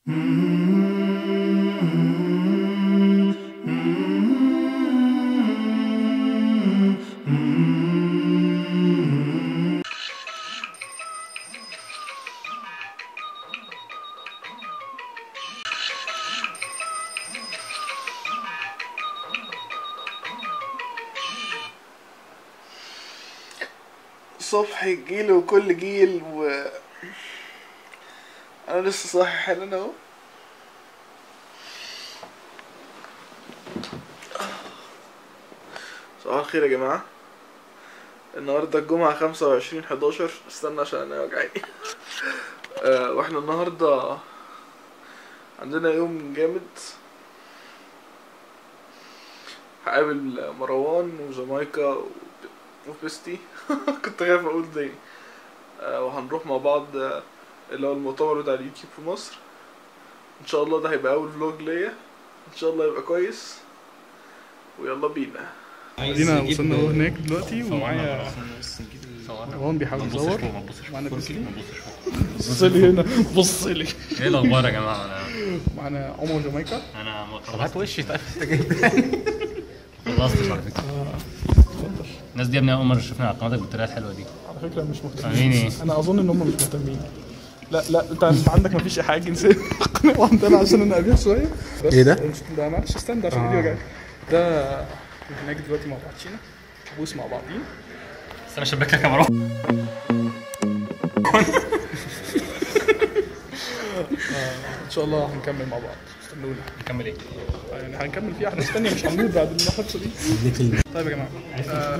صبح جيل وكل جيل و انا لسه صاحي حالا اهو صباح الخير يا جماعة النهاردة الجمعة خمسة وعشرين حداشر استنى عشان انا وجعي آه، واحنا النهاردة عندنا يوم جامد هقابل مروان وجامايكا و- وبيستي كنت خايف اقول دي آه، وهنروح مع بعض آه، اللي هو المؤتمر بتاع اليوتيوب في مصر ان شاء الله ده هيبقى اول فلوج ليا ان شاء الله يبقى كويس ويلا بينا ادينا وصلنا اهو هناك دلوقتي ومعايا مروان بيحاول يصور معانا بيستي بص لي هنا بص لي ايه الاخبار يا جماعه انا معانا عمر جامايكا انا ما هات خلصت وشي طيب انت جايب خلصت على فكره الناس دي يا ابني اول مره شفنا على قناتك بالطريقه الحلوه دي على فكره مش فاهمين مهتمين ايه؟ انا اظن ان هم مش مهتمين لا لا انت انت عندك مفيش ايحاء جنسيه وعندنا عشان انا ابيض شويه بس ايه ده؟ ده معلش استنى عشان ايدي وجعت ده هناك دلوقتي مع بعضينا بوس مع بعضين بس انا شبك لك يا مروان ان شاء الله هنكمل مع بعض استنونا نكمل ايه؟ يعني هنكمل فيها احنا استنى مش هنموت بعد المحادثه دي طيب يا جماعه آه،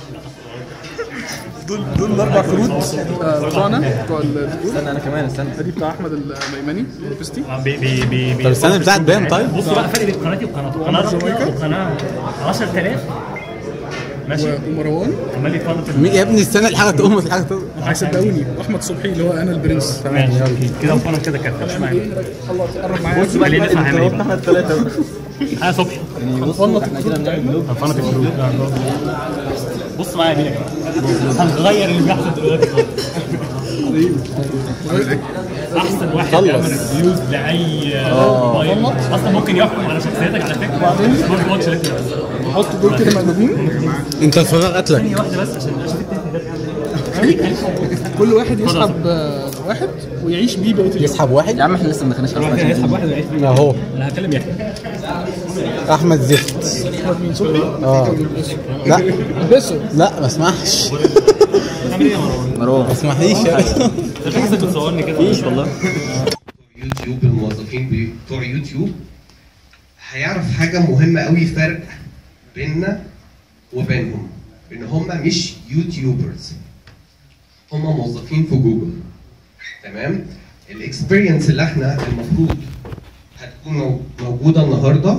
دول دول الاربع كروت آه، بتوعنا بتوع الدخول استنى انا كمان استنى ادي بتاع احمد الميمني اللوبستي بي بي بي طب استنى بتاعت بان طيب بصوا بقى فرق بين قناتي وقناته قناه وقناه 10000 ماشي ومروان عمال يتفرج في مين- يا ابني استنى الحاجه تقوم الحاجه تقوم هيصدقوني واحمد صبحي اللي هو انا البرنس ماشي كده وقناه كده كده مش معايا الله تقرب معايا بص بقى ليه نسمع هيعمل ايه بقى ثلاثه انا صبحي هنفنط الكروت بتاعتنا هنفنط الفلوس بص معايا مين يا جماعه هنغير اللي بيحصل دلوقتي خالص. احسن واحد يعمل ريفيوز لاي موبايل اصلا ممكن يحكم على شخصيتك على فكره وبعدين؟ سمارت واتش اللي انت لابسها. نحط دول كده مقلوبين انت الفراغ قتلك ثانيه واحده بس عشان اشوف التاني ده كل واحد يسحب آه، واحد ويعيش بيه بقيه اليوم يسحب واحد يا عم احنا لسه ما دخلناش على واحد الفاتحة. هيسحب واحد ويعيش فيه اهو انا هكلم يحيى احمد زفت احمد مين صبحي اه لا البسه لا ما اسمحش تعمل ايه يا مروان؟ مروان ما اسمحليش يا انت لسه بتصورني كده مفيش والله يوتيوب الموظفين بتوع يوتيوب هيعرف حاجة مهمة قوي فرق بيننا وبينهم ان هم مش يوتيوبرز هم موظفين في جوجل تمام الاكسبيرينس اللي احنا المفروض هتكون مو- موجودة النهاردة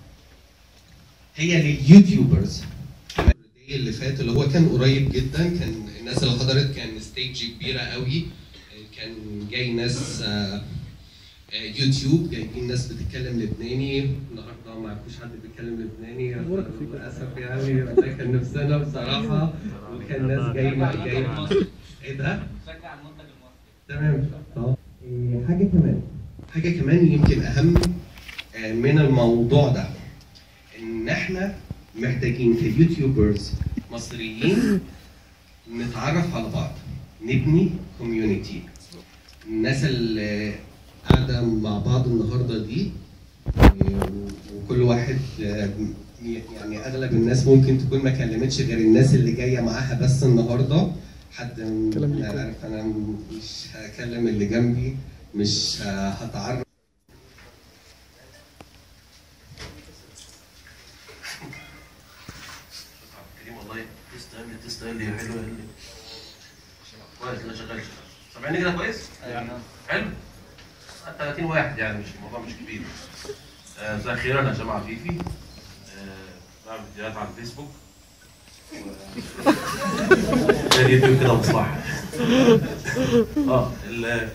هي لليوتيوبرز الدي اللي فات اللي هو كان قريب جدا كان الناس اللي حضرت كان ستيج كبيرة قوي كان جاي ناس آه، آه، يوتيوب جايبين ناس بتتكلم لبناني النهارده ما عرفوش حد بيتكلم لبناني للاسف يعني ده كان نفسنا بصراحه وكان ناس جايه جايه ايه ده؟ تمام اه إيه، حاجه كمان حاجه كمان يمكن اهم آه، من الموضوع ده ان احنا محتاجين كيوتيوبرز مصريين نتعرف على بعض نبني كوميونتي الناس اللي قاعده مع بعض النهارده دي آه، وكل واحد آه، يعني اغلب الناس ممكن تكون ما كلمتش غير الناس اللي جايه معاها بس النهارده حد كلام من- ليكم. عارف انا مش هكلم اللي جنبي مش ه- هتعرف كريم والله تستاهل تستاهل يا حلو يا كويس لا شغال سامعني كده كويس؟ حلو 30 واحد يعني مش الموضوع مش كبير آه، مساء الخير انا جماعه فيفي آه، بعمل فيديوهات على الفيسبوك و- زي اليوتيوب كده مصلحه اه ال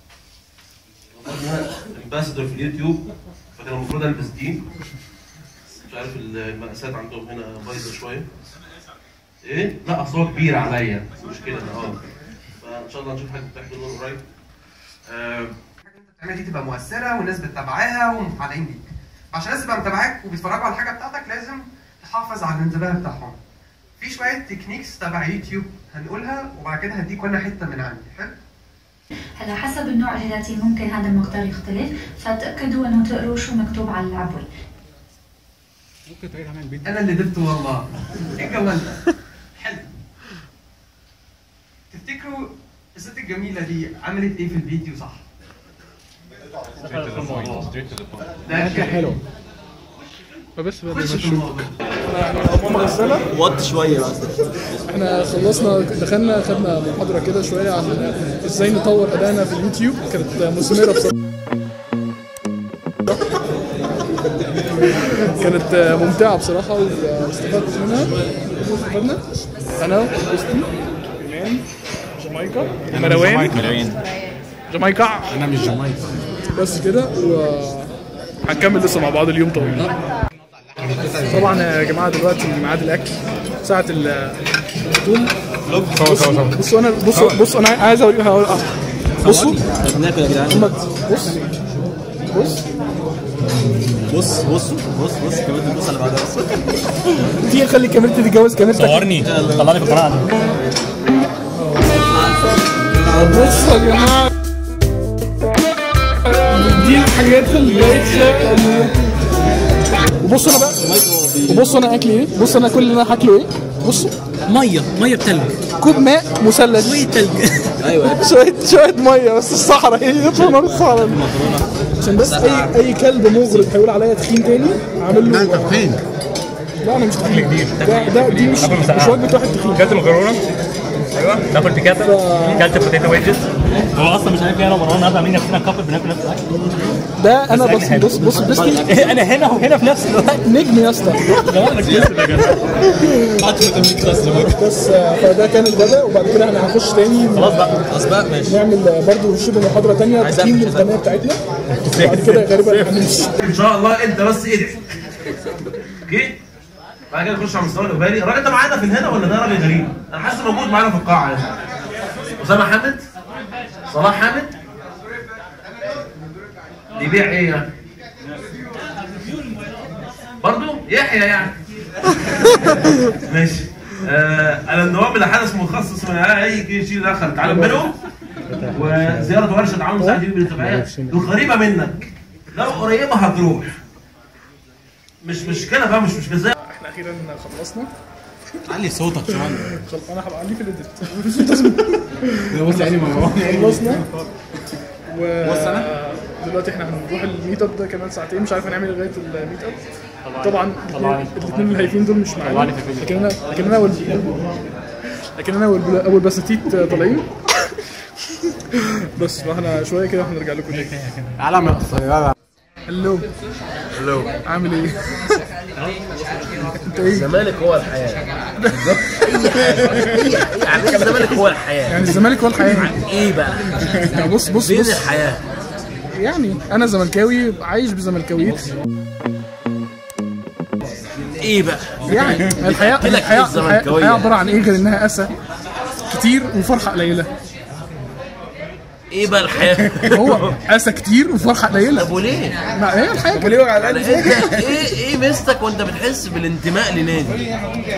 امباسدور في اليوتيوب فكان المفروض البس دي مش عارف المقاسات عندهم هنا بايظه شويه ايه؟ لا اصل هو كبير عليا مش مشكله ده اه فان شاء الله نشوف حاجه تحت لون قريب آه، حاجه انت بتعمل دي تبقى مؤثره والناس بتتابعاها ومتابعين بيك عشان الناس تبقى متابعاك وبيتفرجوا على الحاجه بتاعتك لازم تحافظ على الانتباه بتاعهم في شويه تكنيكس تبع يوتيوب هنقولها وبعد كده هديك وانا حته من عندي حلو هلا حسب النوع الجيلاتي ممكن هذا المقدار يختلف فتأكدوا انه تقروا شو مكتوب على العبوة انا اللي دبت والله ايه الجمال ده حلو تفتكروا الست الجميله دي عملت ايه في الفيديو صح ده كده حلو فبس بقى خش في الموضوع ماما غسالة وطي شويه بس احنا خلصنا دخلنا خدنا محاضرة كده شوية عن ازاي نطور ادائنا في اليوتيوب كانت مثمرة بصراحة كانت ممتعة بصراحة واستفدت منها استفدنا انا وستي ايمان جامايكا مروان جامايكا انا مش جامايكا بس كده و هنكمل لسه مع بعض اليوم طويل طبعا يا جماعه دلوقتي ميعاد الاكل ساعه ال- الفطور بصوا بصوا انا بصوا بصوا انا عايز اوريكم هقول- آه. بصوا ناكل يا جدعان محمد بص بص بص بص بص بص كمان البص اللي بعدها بص تيجي نخلي كاميرتي تتجوز كاميرتك صورني طلعني في القناه دي بصوا يا جماعه دي الحاجات اللي وبصوا انا بقى وبصوا انا اكلي ايه بصوا انا كل اللي انا هاكله ايه بصوا ميه ميه بتلج كوب ماء مثلث شويه تلج ايوه شويه شويه ميه بس الصحراء ايه يطلع نار الصحراء دي. عشان بس اي اي كلب مغرض هيقول عليا تخين تاني عامل له انت فين؟ لا انا مش تخين كبير ده ده دي مش مش وجبه واحد تخين كلت مكرونه ايوه تاكل بيكاتا كلت بوتيتو ويدجز هو اصلا مش عارف ايه انا ومروان النهارده عاملين نفسنا كابل بناكل نفس الاكل ده انا بص بص بص بس انا هنا وهنا في نفس الوقت نجم يا اسطى بس آه، فده كان الغداء وبعد كده احنا هنخش تاني خلاص بقى خلاص بقى ماشي نعمل آه، برضه شبه محاضره تانيه تقييم للقناه بتاعتنا وبعد كده غالبا هنمشي ان شاء الله انت بس ادعي اوكي بعد كده نخش على مستوى الاخباري الراجل ده معانا في الهنا ولا ده راجل غريب انا حاسس موجود معانا في القاعه يعني اسامه حامد صلاح حامد بيبيع ايه يعني برضو يحيى يعني ماشي آه انا النواب الحدث مخصص من اي شيء دخل تعلم منه وزياره ورشه تعاون مساعد يوم التبعيه القريبه منك لو قريبه هتروح مش مشكله بقى مش مشكله زي احنا اخيرا خلصنا علي صوتك شويه خل... انا هبقى عليه في الايديت بص يعني مروان خلصنا و دلوقتي احنا هنروح الميت اب ده كمان ساعتين مش عارف هنعمل إيه لغايه الميت اب طبعا الاثنين الهايفين دول مش معانا لكن انا لكن انا وال لكن انا وال- ابو البساتيت طالعين بس فاحنا شويه كده هنرجع لكم تاني علم الطياره هلو هلو عامل ايه؟ انت ايه؟ الزمالك هو الحياه يعني الزمالك هو الحياه يعني الزمالك هو الحياه ايه بقى بص بص فين بص الحياه يعني انا زملكاوي عايش بزملكاويتي ايه بقى يعني الحياه قلت لك إيه الحياه الزملكاوية؟ الحياه عباره عن ايه غير انها اسى كتير وفرحه قليله ايه بقى الحياه هو اسى كتير وفرحه قليله طب وليه ما هي الحياه كده يعني انت ايه ايه ميزتك وانت بتحس بالانتماء لنادي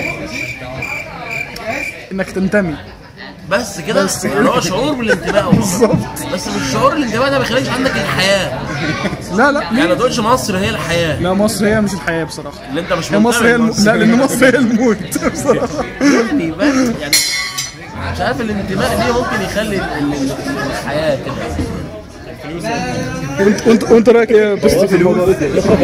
انك تنتمي بس كده بس يعني هو شعور بالانتماء بالظبط. بس مش شعور الانتماء ده ما بيخليش عندك الحياه لا لا يعني ما ليه؟ تقولش مصر هي الحياه لا مصر هي مش الحياه بصراحه اللي انت مش هي مصر هي الم... منتمي لا لان مصر هي الموت بصراحه يعني بس يعني مش عارف الانتماء ليه ممكن يخلي ال- ال- الحياه كده وانت وانت وانت رايك ايه يا بيست في الموضوع ده؟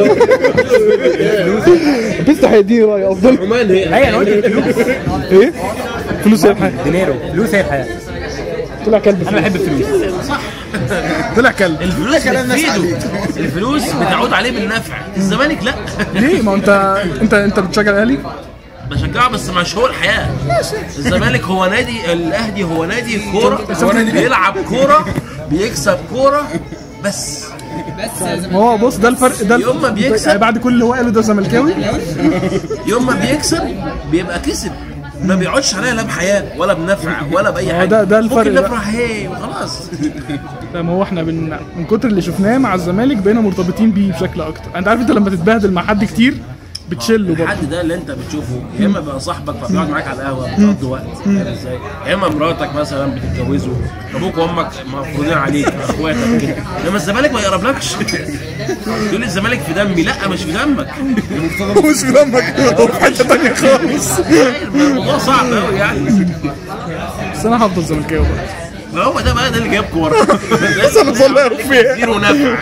بيست هيديني راي افضل عمان هي هي انا قلت الفلوس ايه؟ فلوس هي الحياه دينيرو فلوس هي الحياه طلع كلب انا بحب الفلوس طلع كلب الفلوس بتفيده الفلوس بتعود عليه بالنفع الزمالك لا ليه؟ ما انت انت انت بتشجع الاهلي؟ بشجعه بس مش هو الحياه الزمالك هو نادي الاهلي هو نادي كوره بيلعب كوره بيكسب كوره بس ما هو بص ده الفرق ده يوم ما بيكسب- يعني بعد كل اللي هو قاله ده زملكاوي يوم ما بيكسب بيبقى كسب ما بيقعدش عليها لا بحياه ولا بنفع ولا باي هو حاجه ده- ده الفرق ممكن بقى. نفرح هي وخلاص لا ما هو احنا بن... من كتر اللي شفناه مع الزمالك بقينا مرتبطين بيه بشكل اكتر انت عارف انت لما تتبهدل مع حد كتير بتشله برضه الحد ده اللي انت بتشوفه يا اما بقى صاحبك فبيقعد معاك على القهوه بتقضي وقت فاهم ازاي يا اما مراتك مثلا بتتجوزه ابوك وامك مفروضين عليك اخواتك كده انما الزمالك ما يقربلكش تقول لي الزمالك في دمي لا مش في دمك مش في دمك هو في حته تانيه خالص الموضوع صعب قوي يعني بس انا هفضل زملكاوي برضه ما هو ده بقى ده اللي جاب كوره بس انا ظل فيها كتير ونفع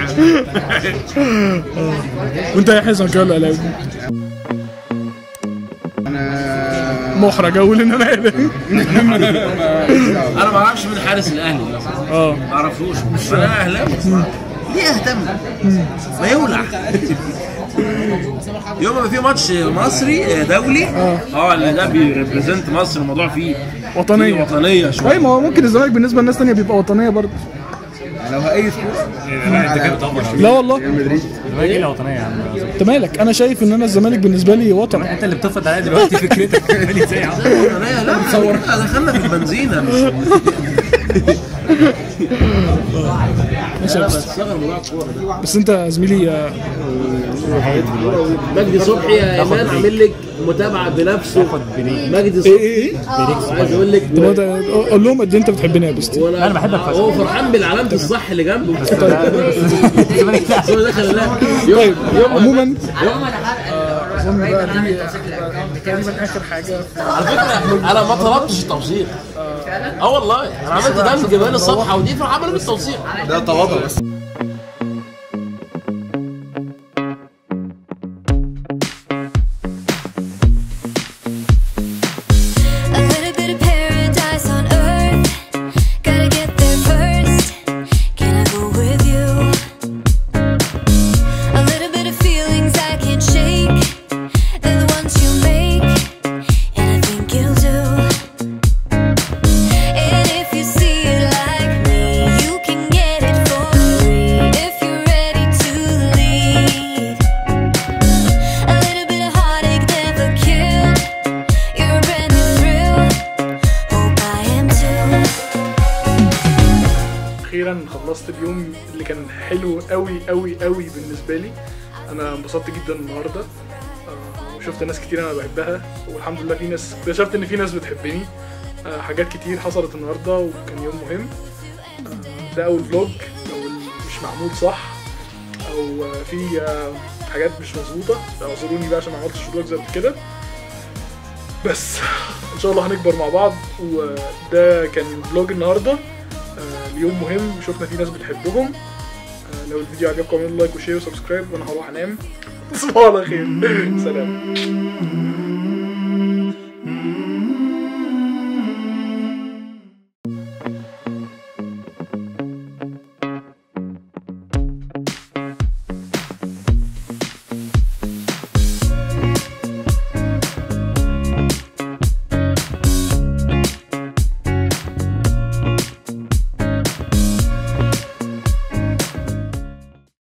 وانت يا حسن كده ولا اهلاوي؟ محرج اقول ان انا اهلاوي انا ما اعرفش مين حارس الاهلي مثلا اه ما اعرفوش بس انا اهلاوي ليه اهتم؟ ما يولع يوم ما في ماتش مصري دولي اه اللي ده بيريبريزنت مصر الموضوع فيه فيه وطنيه وطنيه شويه اي ما هو ممكن الزمالك بالنسبه لناس تانية بيبقى وطنيه برضه لا انت كده بتطبل لا والله الزمالك ايه الوطنيه يا عم انت مالك انا شايف ان انا الزمالك بالنسبه لي وطني انت اللي بتفرض عليا دلوقتي فكرتك مالي ازاي يا عم لا لا تصور دخلنا في البنزينه مش ماشي يا بس بس, صغر موضوع الكوره ده بس انت يا زميلي آه، مجدي صبحي يا ايمان عامل لك متابعه بنفسه مجدي ايه صبحي ايه ايه عايز اقول لك طب انت قول لهم قد ايه انت بتحبني يا بستي وانا انا بحبك فشخ هو فرحان بالعلامه الصح اللي جنبه الزمالك لا بس هو دخل لا طيب عموما آه، اظن بقى دي تقريبا اخر حاجه على فكره انا ما طلبتش التوثيق اه والله انا عملت دمج بين الصفحه ودي فعملوا بالتوثيق ده تواضع بس A little bit of paradise on earth. Gotta get there first. Can I go with you? A little bit of feelings I can't shake. They're the ones you make, and I think you'll do. And if you see it like me, you can get it for free if you're ready to lead. A little bit of heartache never killed. You're a brand new thrill. Hope I am too. اخيرا خلصت اليوم اللي كان حلو قوي قوي قوي بالنسبه لي انا انبسطت جدا النهارده آه، وشفت ناس كتير انا بحبها والحمد لله في ناس اكتشفت ان في ناس بتحبني آه، حاجات كتير حصلت النهارده وكان يوم مهم آه، ده اول فلوج او مش معمول صح او آه، في آه، حاجات مش مظبوطه اعذروني بقى عشان ما عملتش فلوجز قبل كده بس ان شاء الله هنكبر مع بعض وده كان فلوج النهارده آه، اليوم مهم شفنا في ناس بتحبهم آه، لو الفيديو عجبكم اعملوا لايك وشير وسبسكرايب وانا هروح انام تصبحوا على خير سلام